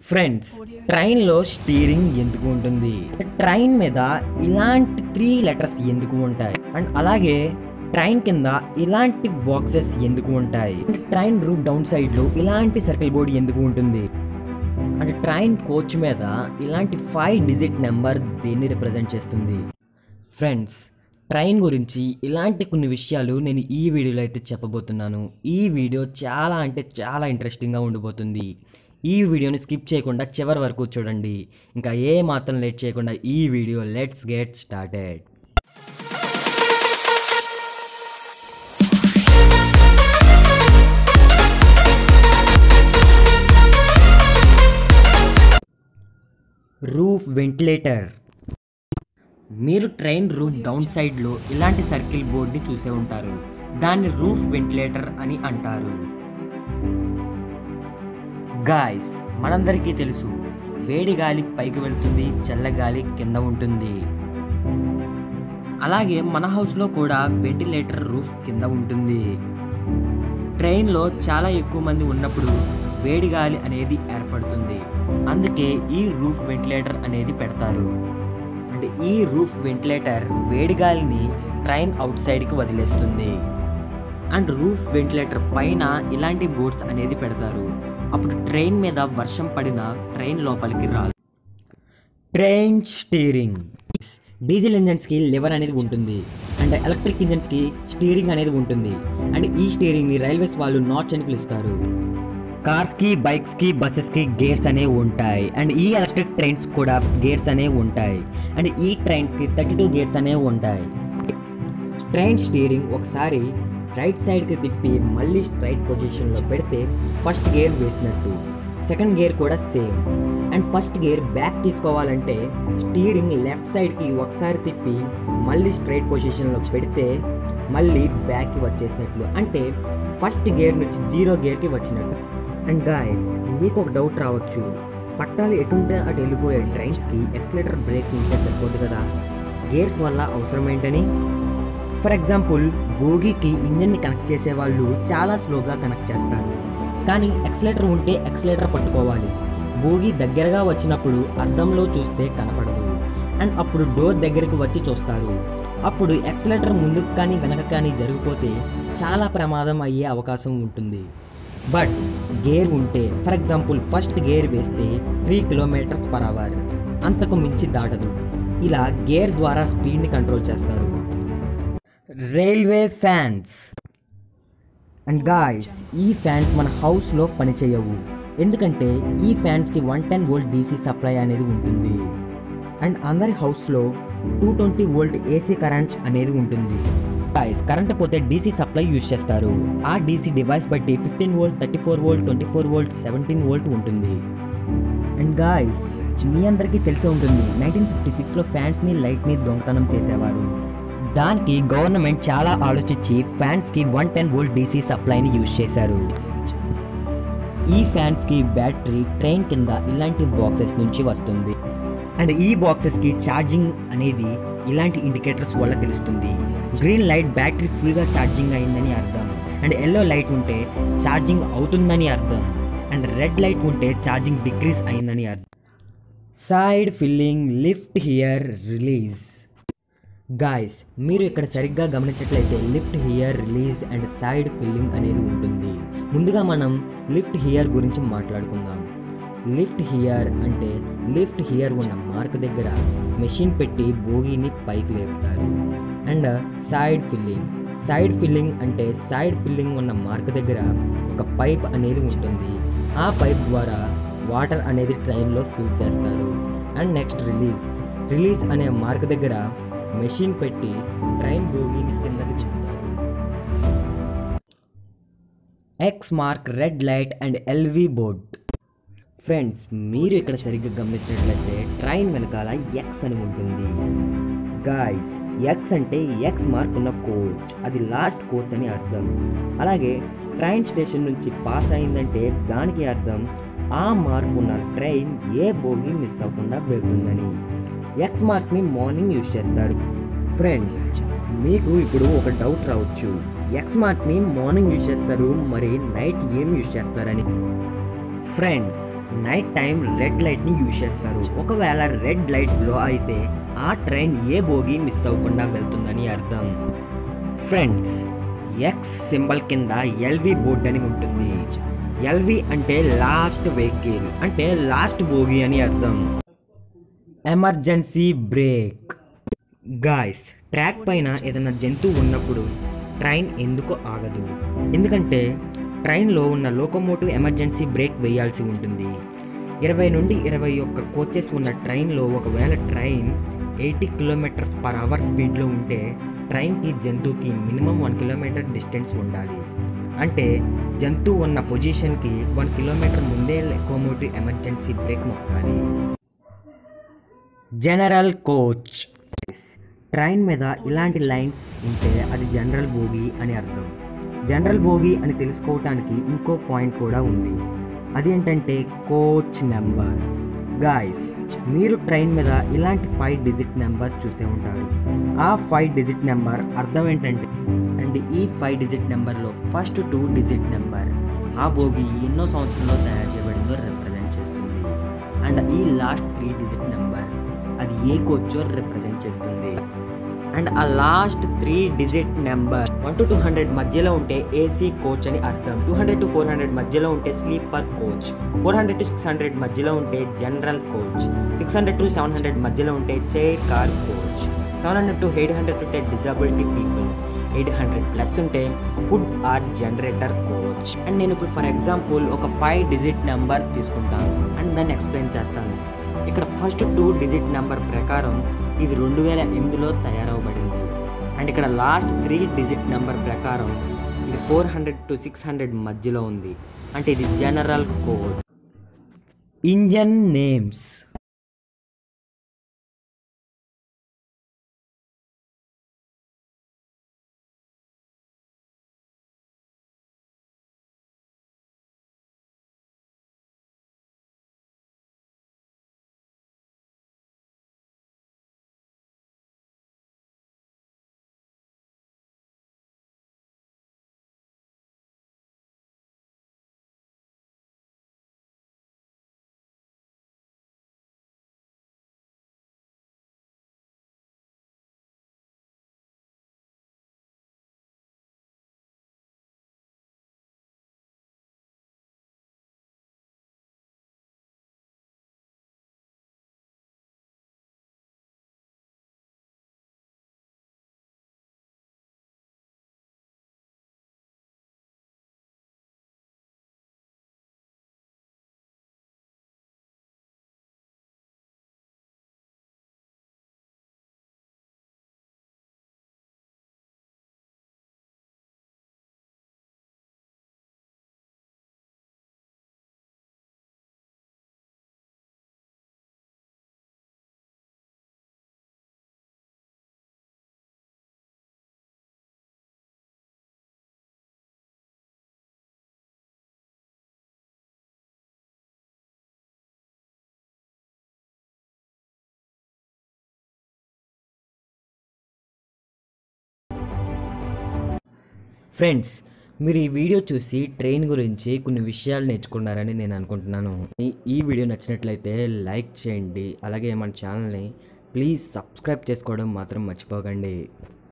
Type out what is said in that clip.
friends ట్రైన్లో steering ఎందుకు ఉంటుంది ట్రైన్ మీద ఇలాంటి త్రీ లెటర్స్ ఎందుకు ఉంటాయి అండ్ అలాగే ట్రైన్ కింద ఇలాంటి బాక్సెస్ ఎందుకు ఉంటాయి ట్రైన్ రూఫ్ డౌన్ సైడ్లో ఇలాంటి సర్కిల్ బోర్డ్ ఎందుకు ఉంటుంది అంటే ట్రైన్ కోచ్ మీద ఇలాంటి ఫైవ్ డిజిట్ నెంబర్ దేన్ని రిప్రజెంట్ చేస్తుంది ఫ్రెండ్స్ ట్రైన్ గురించి ఇలాంటి కొన్ని విషయాలు నేను ఈ వీడియోలో అయితే చెప్పబోతున్నాను ఈ వీడియో చాలా అంటే చాలా ఇంట్రెస్టింగ్గా ఉండిపోతుంది ఈ వీడియోని స్కిప్ చేయకుండా చివరి వరకు చూడండి ఇంకా ఏ మాత్రం లేట్ చేయకుండా ఈ video let's get started roof ventilator మీరు ట్రైన్ రూఫ్ డౌన్ సైడ్లో ఇలాంటి సర్కిల్ బోర్డ్ని చూసే ఉంటారు దాన్ని రూఫ్ వెంటిలేటర్ అని అంటారు గాయస్ మనందరికీ తెలుసు వేడి గాలి పైకి వెళ్తుంది చల్లగాలి కింద ఉంటుంది అలాగే మన హౌస్లో కూడా వెంటిలేటర్ రూఫ్ కింద ఉంటుంది ట్రైన్లో చాలా ఎక్కువ మంది ఉన్నప్పుడు వేడి గాలి అనేది ఏర్పడుతుంది అందుకే ఈ రూఫ్ వెంటిలేటర్ అనేది పెడతారు అంటే ఈ రూఫ్ వెంటిలేటర్ వేడి గాలిని ట్రైన్ అవుట్ సైడ్కి వదిలేస్తుంది అండ్ రూఫ్ వెంటిలేటర్ పైన ఇలాంటి బోర్డ్స్ అనేది పెడతారు అప్పుడు ట్రైన్ మీద వర్షం పడిన ట్రైన్ లోపలికి రాదు ట్రైన్ స్టీరింగ్ డీజిల్ ఇంజన్స్కి లివర్ అనేది ఉంటుంది అండ్ ఎలక్ట్రిక్ ఇంజన్స్కి స్టీరింగ్ అనేది ఉంటుంది అండ్ ఈ స్టీరింగ్ని రైల్వేస్ వాళ్ళు నాట్స్ అని పిలుస్తారు కార్స్కి బైక్స్కి బస్సెస్కి గేర్స్ అనేవి ఉంటాయి అండ్ ఈ ఎలక్ట్రిక్ ట్రైన్స్ కూడా గేర్స్ అనేవి ఉంటాయి అండ్ ఈ ట్రైన్స్కి థర్టీ టూ గేర్స్ అనేవి ఉంటాయి ట్రైన్ స్టీరింగ్ ఒకసారి రైట్ సైడ్కి తిప్పి మళ్ళీ స్ట్రైట్ పొజిషన్లో పెడితే ఫస్ట్ గేర్ వేసినట్టు సెకండ్ గేర్ కూడా same and first gear back తీసుకోవాలంటే స్టీరింగ్ లెఫ్ట్ సైడ్కి ఒకసారి తిప్పి మళ్ళీ స్ట్రైట్ పొజిషన్లో పెడితే మళ్ళీ బ్యాక్కి వచ్చేసినట్లు అంటే ఫస్ట్ గేర్ నుంచి జీరో గేర్కి వచ్చినట్టు అండ్ గాయస్ మీకు ఒక డౌట్ రావచ్చు పట్టాలు ఎటుంటే అటు వెళ్ళిపోయే ట్రైన్స్కి ఎక్సలేటర్ బ్రేక్ ఉంటే సరిపోదు కదా గేర్స్ వల్ల అవసరం ఏంటని ఫర్ ఎగ్జాంపుల్ బోగీకి ఇంజన్ని కనెక్ట్ చేసే వాళ్ళు చాలా స్లోగా కనెక్ట్ చేస్తారు కానీ ఎక్సలేటర్ ఉంటే ఎక్సలేటర్ పట్టుకోవాలి బోగి దగ్గరగా వచ్చినప్పుడు అద్దంలో చూస్తే కనపడదు అండ్ అప్పుడు డోర్ దగ్గరికి వచ్చి చూస్తారు అప్పుడు ఎక్సలేటర్ ముందుకు కానీ వెనక కానీ జరిగిపోతే చాలా ప్రమాదం అయ్యే అవకాశం ఉంటుంది బట్ గేర్ ఉంటే ఫర్ ఎగ్జాంపుల్ ఫస్ట్ గేర్ వేస్తే త్రీ కిలోమీటర్స్ పర్ అవర్ అంతకు మించి దాటదు ఇలా గేర్ ద్వారా స్పీడ్ని కంట్రోల్ చేస్తారు రైల్వే ఫ్యాన్స్ అండ్ గాయస్ ఈ ఫ్యాన్స్ మన హౌస్లో పనిచేయవు ఎందుకంటే ఈ ఫ్యాన్స్కి one ten volt DC supply అనేది ఉంటుంది అండ్ అందరి హౌస్లో two twenty volt AC current అనేది ఉంటుంది గాయస్ కరెంట్ పోతే డీసీ సప్లై యూజ్ చేస్తారు ఆ డీసీ డివైస్ బట్టి fifteen volt thirty four volt twenty four volt seventeen volt ఉంటుంది అండ్ గాయస్ మీ అందరికీ తెలిసే ఉంటుంది నైన్టీన్ ఫిఫ్టీ సిక్స్లో ఫ్యాన్స్ని లైట్ని దొంగతనం చేసేవారు దానికి గవర్నమెంట్ చాలా ఆలోచించి ఫ్యాన్స్కి వన్ టెన్ వోల్ట్ డీసీ సప్లైని యూజ్ చేశారు ఈ ఫ్యాన్స్కి బ్యాటరీ ట్రైన్ కింద ఇలాంటి బాక్సెస్ నుంచి వస్తుంది అండ్ ఈ బాక్సెస్కి ఛార్జింగ్ అనేది ఇలాంటి ఇండికేటర్స్ వల్ల తెలుస్తుంది గ్రీన్ లైట్ బ్యాటరీ ఫుల్గా ఛార్జింగ్ అయిందని అర్థం అండ్ ఎల్లో లైట్ ఉంటే ఛార్జింగ్ అవుతుందని అర్థం అండ్ రెడ్ లైట్ ఉంటే ఛార్జింగ్ డిక్రీజ్ అయిందని అర్థం side filling lift here release guys మీరు ఇక్కడ సరిగ్గా గమనించట్లయితే lift here release and side filling అనేది ఉంటుంది ముందుగా మనం లిఫ్ట్ హియర్ గురించి మాట్లాడుకుందాం లిఫ్ట్ హియర్ అంటే లిఫ్ట్ హియర్ ఉన్న మార్క్ దగ్గర మెషిన్ పెట్టి బోగీని పైకి లేపుతారు and side filling side filling అంటే సైడ్ ఫిల్లింగ్ ఉన్న మార్క్ దగ్గర ఒక పైప్ అనేది ఉంటుంది ఆ పైప్ ద్వారా వాటర్ అనేది ట్రైన్లో ఫిల్ చేస్తారు అండ్ నెక్స్ట్ రిలీజ్ రిలీజ్ అనే మార్క్ దగ్గర మెషిన్ పెట్టి ట్రైన్ బోగీని కిందకి దింపుతారు X mark red light and LV board friends మీరు ఇక్కడ సరిగ్గా గమనించినట్లయితే ట్రైన్ వెనకాల ఎక్స్ అని ఉంటుంది గాయస్ ఎక్స్ అంటే ఎక్స్ మార్క్ ఉన్న కోచ్ అది లాస్ట్ కోచ్ అని అర్థం అలాగే ట్రైన్ స్టేషన్ నుంచి పాస్ అయిందంటే దానికి అర్థం ఆ మార్క్ ఉన్న ట్రైన్ ఏ బోగి మిస్ అవ్వకుండా వెళ్తుందని ఎక్స్ మార్క్ని మార్నింగ్ యూజ్ చేస్తారు ఫ్రెండ్స్ మీకు ఇప్పుడు ఒక డౌట్ రావచ్చు ఎక్స్ మార్క్ని మార్నింగ్ యూజ్ చేస్తారు మరి నైట్ ఏం యూజ్ చేస్తారని ఫ్రెండ్స్ నైట్ టైం రెడ్ లైట్ని యూజ్ చేస్తారు ఒకవేళ రెడ్ లైట్ బ్లో అయితే ఆ ట్రైన్ ఏ బోగి మిస్ అవ్వకుండా వెళ్తుందని అర్థం ఫ్రెండ్స్ ఎక్స్ సింబల్ కింద ఎల్వి బోర్డ్ అని ఉంటుంది ఎల్వి అంటే లాస్ట్ వెహికల్ అంటే లాస్ట్ బోగి అని అర్థం ఎమర్జెన్సీ బ్రేక్ గాయస్ ట్రాక్ పైన ఏదైనా జంతువు ఉన్నప్పుడు ట్రైన్ ఎందుకు ఆగదు ఎందుకంటే ట్రైన్లో ఉన్న లోకోమోటివ్ ఎమర్జెన్సీ బ్రేక్ వేయాల్సి ఉంటుంది ఇరవై నుండి ఇరవై ఒక్క కోచెస్ ఉన్న ట్రైన్లో ఒకవేళ train eighty kilometres per hour స్పీడ్లో ఉంటే ట్రైన్కి జంతువుకి మినిమం వన్ కిలోమీటర్ డిస్టెన్స్ ఉండాలి అంటే జంతువు ఉన్న పొజిషన్కి వన్ కిలోమీటర్ ముందే లోకోమోటివ్ ఎమర్జెన్సీ బ్రేక్ నొక్కాలి జనరల్ కోచ్ ట్రైన్ మీద ఇలాంటి లైన్స్ ఉంటే అది జనరల్ బోగి అని అర్థం జనరల్ బోగి అని తెలుసుకోవటానికి ఇంకో పాయింట్ కూడా ఉంది అదేంటంటే కోచ్ నెంబర్ గాయస్ మీరు ట్రైన్ మీద ఇలాంటి ఫైవ్ డిజిట్ నెంబర్ చూసే ఉంటారు ఆ ఫైవ్ డిజిట్ నెంబర్ అర్థం ఏంటంటే అండ్ ఈ ఫైవ్ డిజిట్ నెంబర్లో ఫస్ట్ టూ డిజిట్ నెంబర్ ఆ బోగి ఎన్నో సంవత్సరంలో తయారు చేయబడిందో రిప్రజెంట్ చేస్తుంది అండ్ ఈ లాస్ట్ త్రీ డిజిట్ నెంబర్ అది ఏ కోచో రిప్రజెంట్ చేస్తుంది అండ్ ఆ last three digit number one to two hundred మధ్యలో ఉంటే ఏసీ కోచ్ అని అర్థం two hundred to four hundred మధ్యలో ఉంటే sleeper coach four hundred to six hundred మధ్యలో ఉంటే general coach six hundred to seven hundred మధ్యలో ఉంటే chair car coach seven hundred to eight hundred ఉంటే disability people eight hundred plus ఉంటే food or generator coach and నేను ఇప్పుడు for example ఒక five digit number తీసుకుంటాను అండ్ దాన్ని explain చేస్తాను ఇక్కడ ఫస్ట్ టూ డిజిట్ నెంబర్ ప్రకారం ఇది రెండు వేల ఎనిమిదిలో తయారవబడింది అండ్ ఇక్కడ లాస్ట్ త్రీ డిజిట్ నెంబర్ ప్రకారం ఇది four hundred to six hundred మధ్యలో ఉంది అంటే ఇది general code engine names friends మీరు ఈ వీడియో చూసి ట్రైన్ గురించి కొన్ని విషయాలు నేర్చుకున్నారని నేను అనుకుంటున్నాను ఈ- ఈ వీడియో నచ్చినట్లయితే లైక్ చేయండి అలాగే మన ఛానల్ని ప్లీజ్ సబ్స్క్రైబ్ చేసుకోవడం మాత్రం మర్చిపోకండి